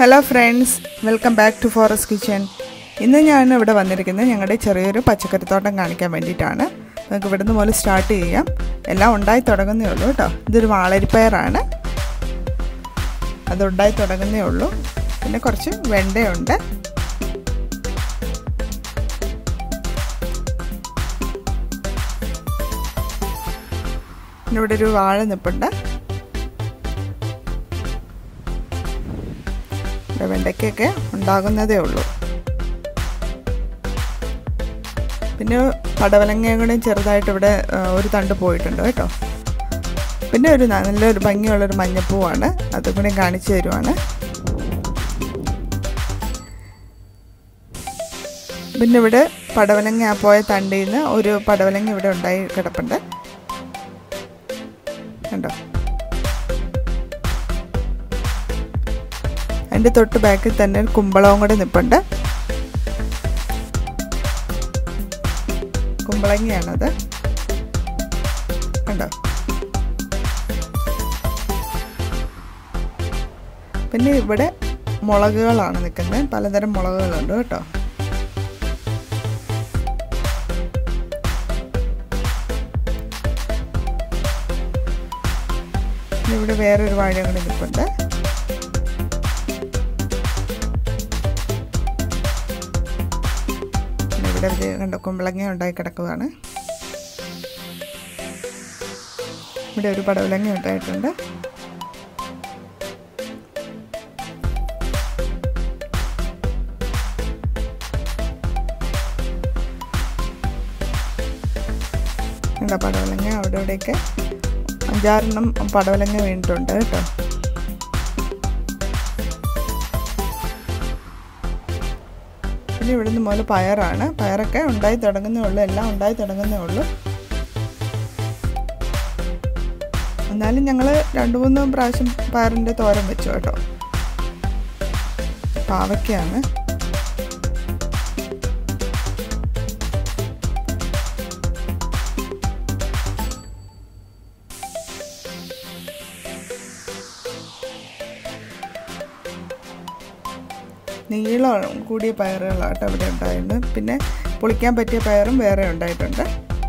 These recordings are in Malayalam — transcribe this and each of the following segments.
hello friends welcome back to forest kitchen ഇന്ന് ഞാൻ ഇവിടെ വന്നിരിക്കുന്നത് ഞങ്ങളുടെ ചെറിയൊരു പച്ചക്കറിത്തോട്ടം കാണിക്കാൻ വേണ്ടിയിട്ടാണ് നമുക്ക് ഇവിടുന്ന് മുതൽ സ്റ്റാർട്ട് ചെയ്യാം എല്ലാം ഉണ്ടായി തുടങ്ങുന്നേ ഉള്ളൂ കേട്ടോ ഇതൊരു വാളരിപ്പയറാണ് അതുണ്ടായി തുടങ്ങുന്നേ ഉള്ളൂ പിന്നെ കുറച്ച് വെണ്ടയുണ്ട് പിന്നെ ഇവിടെ ഒരു വാഴ നിൽപ്പുണ്ട് ഇവിടെ വെണ്ടയ്ക്കൊക്കെ ഉണ്ടാകുന്നതേ ഉള്ളൂ പിന്നെ പടവലങ്ങയും കൂടെ ചെറുതായിട്ട് ഇവിടെ ഒരു തണ്ട് പോയിട്ടുണ്ട് കേട്ടോ പിന്നെ ഒരു നല്ലൊരു ഭംഗിയുള്ളൊരു മഞ്ഞപ്പൂവാണ് അതും കൂടി കാണിച്ചു തരുവാണ് പിന്നെ ഇവിടെ പടവലങ്ങ പോയ തണ്ടിൽ നിന്ന് ഒരു പടവലങ്ങ ഇവിടെ ഉണ്ടായി കിടപ്പുണ്ട് കണ്ടോ അതിൻ്റെ തൊട്ട് ബാക്കിൽ തന്നെ കുമ്പളവും കൂടെ നിൽപ്പുണ്ട് കുമ്പളങ്ങയാണത് കണ്ടോ പിന്നെ ഇവിടെ മുളകുകളാണ് നിൽക്കുന്നത് പലതരം മുളകുകളുണ്ട് കേട്ടോ ഇവിടെ വേറൊരു വാഴ കൂടി നിൽപ്പുണ്ട് ഇവിടെ കണ്ടോ കുമ്പളങ്ങ ഉണ്ടായി കിടക്കുകയാണ് ഇവിടെ ഒരു പടവലങ്ങ ഉണ്ടായിട്ടുണ്ട് കണ്ടോ പടവലങ്ങ അവിടെ ഇവിടെയൊക്കെ അഞ്ചാറെണ്ണം പടവലങ്ങ വീണിട്ടുണ്ട് കേട്ടോ പിന്നെ ഇവിടുന്ന് മുതൽ പയറാണ് പയറൊക്കെ ഉണ്ടായി തുടങ്ങുന്നേ ഉള്ളൂ എല്ലാം ഉണ്ടായി തുടങ്ങുന്നേ ഉള്ളൂ എന്നാലും ഞങ്ങൾ രണ്ട് മൂന്ന് പ്രാവശ്യം പയറിൻ്റെ തോരൻ വെച്ചു കേട്ടോ പാവയ്ക്കാണ് നീളം കൂടിയ പയറുകളാട്ടോ ഇവിടെ ഉണ്ടായിരുന്നു പിന്നെ പൊളിക്കാൻ പറ്റിയ പയറും വേറെ ഉണ്ടായിട്ടുണ്ട്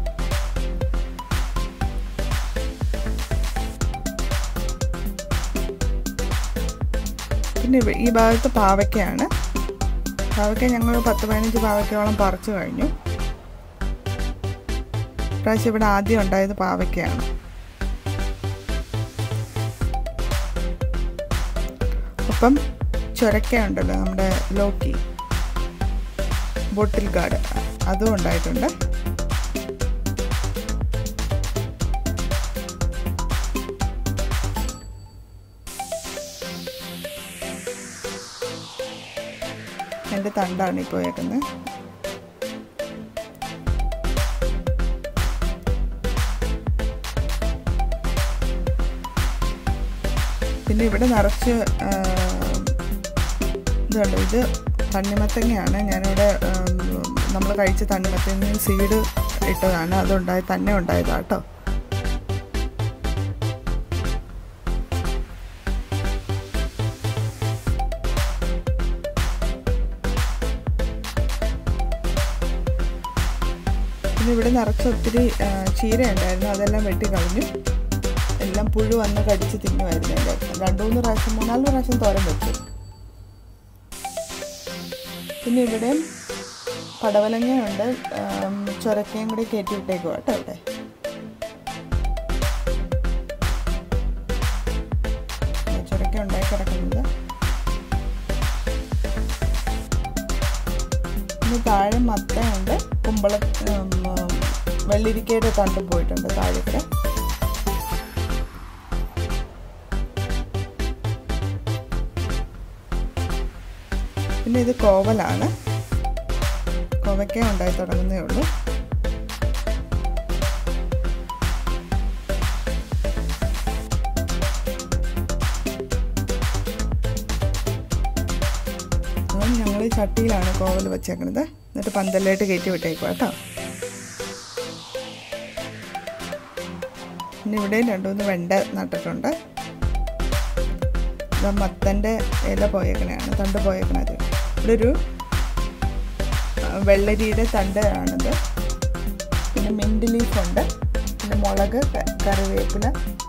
പിന്നെ ഈ ഭാഗത്ത് പാവയ്ക്കയാണ് പാവയ്ക്ക ഞങ്ങൾ പത്ത് പതിനഞ്ച് പാവയ്ക്കോളം പറിച്ചു കഴിഞ്ഞു പ്രാവശ്യം ഇവിടെ ആദ്യം ഉണ്ടായത് പാവയ്ക്കയാണ് ഒപ്പം ചുരക്ക ഉണ്ടല്ലോ നമ്മുടെ ലോക്കി ബോട്ടിൽ ഗാർഡ് അതും ഉണ്ടായിട്ടുണ്ട് എൻ്റെ തണ്ടാണ് ഈ പോയേക്കുന്നത് പിന്നെ ഇവിടെ നിറച്ച് ഇതുണ്ട് ഇത് തണ്ണിമത്തങ്ങയാണ് ഞാനിവിടെ നമ്മൾ കഴിച്ച തണ്ണിമത്തങ്ങ സീഡ് ഇട്ടതാണ് അതുണ്ടായി തന്നെ ഉണ്ടായതാണ് കേട്ടോ പിന്നെ ഇവിടെ നിറച്ച് ഒത്തിരി ചീര ഉണ്ടായിരുന്നു അതെല്ലാം വെട്ടി കളഞ്ഞു എല്ലാം പുഴു വന്ന് കടിച്ച് തിന്നുമായിരുന്നു എൻ്റെ രണ്ടു മൂന്ന് പ്രാവശ്യം മൂന്നാല് പ്രാവശ്യം തോരൻ വെച്ചു പിന്നെ ഇവിടെ പടവലങ്ങയുണ്ട് ചൊരക്കയും കൂടി കയറ്റി വിട്ടേക്കുക കേട്ടോ ഇവിടെ ചൊരക്ക ഉണ്ടായി കിടക്കുന്നത് ഇനി താഴെ മത്തയുണ്ട് കുമ്പള വെള്ളിരിക്കയുടെ തണ്ട് പോയിട്ടുണ്ട് താഴെ കൂടെ പിന്നെ ഇത് കോവലാണ് കോവയ്ക്ക ഉണ്ടായി തുടങ്ങുന്നേ ഉള്ളൂ അപ്പം ഞങ്ങൾ ചട്ടിയിലാണ് കോവൽ വെച്ചേക്കുന്നത് എന്നിട്ട് പന്തലിലായിട്ട് കയറ്റി വിട്ടേക്കുക കേട്ടോ പിന്നെ ഇവിടെയും രണ്ടു മൂന്ന് വെണ്ട നട്ടിട്ടുണ്ട് ഇത് മത്തൻ്റെ ഇല പോയേക്കണയാണ് തണ്ട് പോയേക്കണത് ഇവിടെ ഒരു ആ, വെള്ളരിയുടെ തണ്ട് ആണിത് പിന്നെ മിൻറ്റ് ലീഫുണ്ട് പിന്നെ മുളക് ക- കറിവേപ്പില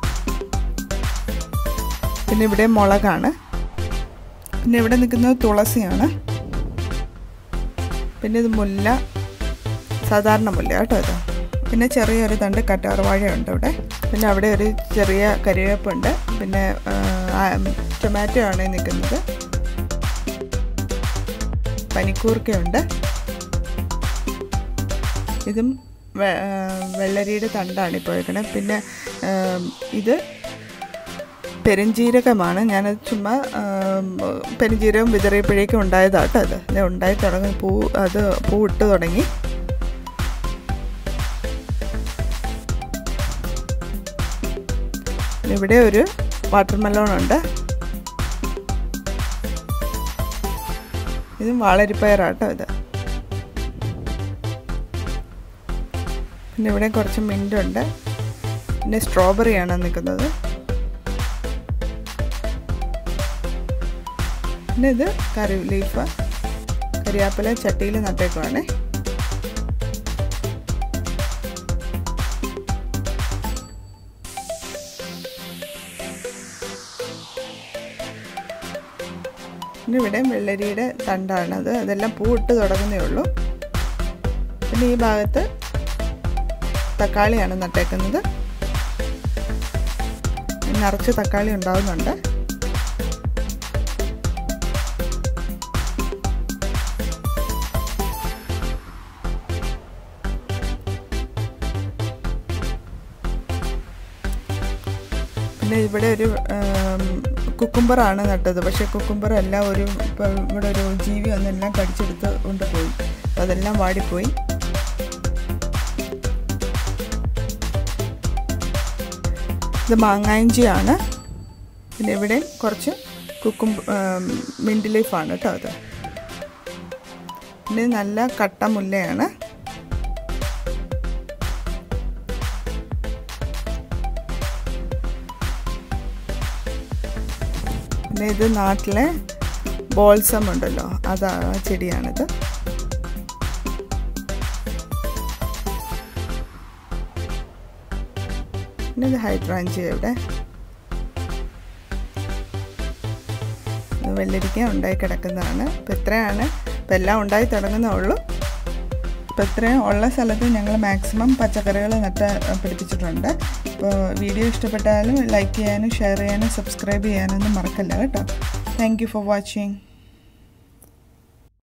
പിന്നെ ഇവിടെ മുളകാണ് പിന്നെ ഇവിടെ നിൽക്കുന്നത് തുളസിയാണ് പിന്നെ ഇത് മുല്ല സാധാരണ മുല്ല കേട്ടോ ഇത് പിന്നെ ചെറിയൊരു തണ്ട് കറ്റാർവാഴയുണ്ട് ഇവിടെ പിന്നെ അവിടെ ഒരു ചെറിയ കരിവേപ്പുണ്ട് പിന്നെ ടൊമാറ്റോ ആണ് ഈ നിൽക്കുന്നത് പനിക്കൂർക്കയുണ്ട് ഇതും വെ- ആ, വെള്ളരിയുടെ തണ്ടാണ് ഇപ്പോൾ വെക്കണത് പിന്നെ ആ, ഇത് പെരുംജീരകമാണ് ഞാനത് ചുമ്മാ ആം, പെരുംജീരകം വിതറിയപ്പോഴേക്കും ഉണ്ടായതാട്ടോ അത് ഇത് ഉണ്ടായി തുടങ്ങി പൂ അത് പൂ ഇട്ട് തുടങ്ങി പിന്നെ ഇവിടെ ഒരു വാട്ടർ മെലോൺ ഉണ്ട് ഇതും വാളരിപ്പയറാട്ടോ ഇത് പിന്നെ ഇവിടെ കുറച്ച് മിൻ്റ് ഉണ്ട് പിന്നെ സ്ട്രോബെറിയാണ് നിൽക്കുന്നത് പിന്നെ ഇത് കറി ലീഫ് കരിയാപ്പില ചട്ടിയിൽ നട്ടേക്കുവാണേ പിന്നെ ഇവിടെ വെള്ളരിയുടെ തണ്ടാണത് അതെല്ലാം പൂവിട്ട് തുടങ്ങുന്നേ ഉള്ളൂ പിന്നെ ഈ ഭാഗത്ത് തക്കാളിയാണ് നട്ടേക്കുന്നത് നിറച്ച് തക്കാളി ഉണ്ടാവുന്നുണ്ട് പിന്നെ ഇവിടെ ഒരു കുക്കുംബറാണ് നട്ടത് പക്ഷേ കുക്കുംബർ എല്ലാം ഒരു ഇപ്പം ഇവിടെ ഒരു ജീവി ഒന്നെല്ലാം കടിച്ചെടുത്ത് കൊണ്ടുപോയി അപ്പം അതെല്ലാം വാടിപ്പോയി ഇത് മാങ്ങായിഞ്ചിയാണ് പിന്നെ ഇവിടെ കുറച്ച് കുക്കും മിൻറ്റ് ലീഫാണ് കേട്ടോ അത് പിന്നെ നല്ല കട്ട മുല്ലയാണ് പിന്നെ ഇത് നാട്ടിലെ ബോൾസം ഉണ്ടല്ലോ അതാ ആ ചെടിയാണിത് പിന്നെ ഇത് ഹൈഡ്രാഞ്ചി ഇവിടെ ഇത് വെള്ളരിക്ക ഉണ്ടായി കിടക്കുന്നതാണ് ഇപ്പം ഇത്രയാണ് ഇപ്പം എല്ലാം ഉണ്ടായി തുടങ്ങുന്നുള്ളൂ ഇപ്പം ഇത്രയും ഉള്ള സ്ഥലത്ത് ഞങ്ങൾ മാക്സിമം പച്ചക്കറികൾ നട്ട് പിടിപ്പിച്ചിട്ടുണ്ട് അപ്പോൾ വീഡിയോ ഇഷ്ടപ്പെട്ടാലും ലൈക്ക് ചെയ്യാനും ഷെയർ ചെയ്യാനും സബ്സ്ക്രൈബ് ചെയ്യാനൊന്നും മറക്കല്ല കേട്ടോ താങ്ക് യു ഫോർ വാച്ചിങ്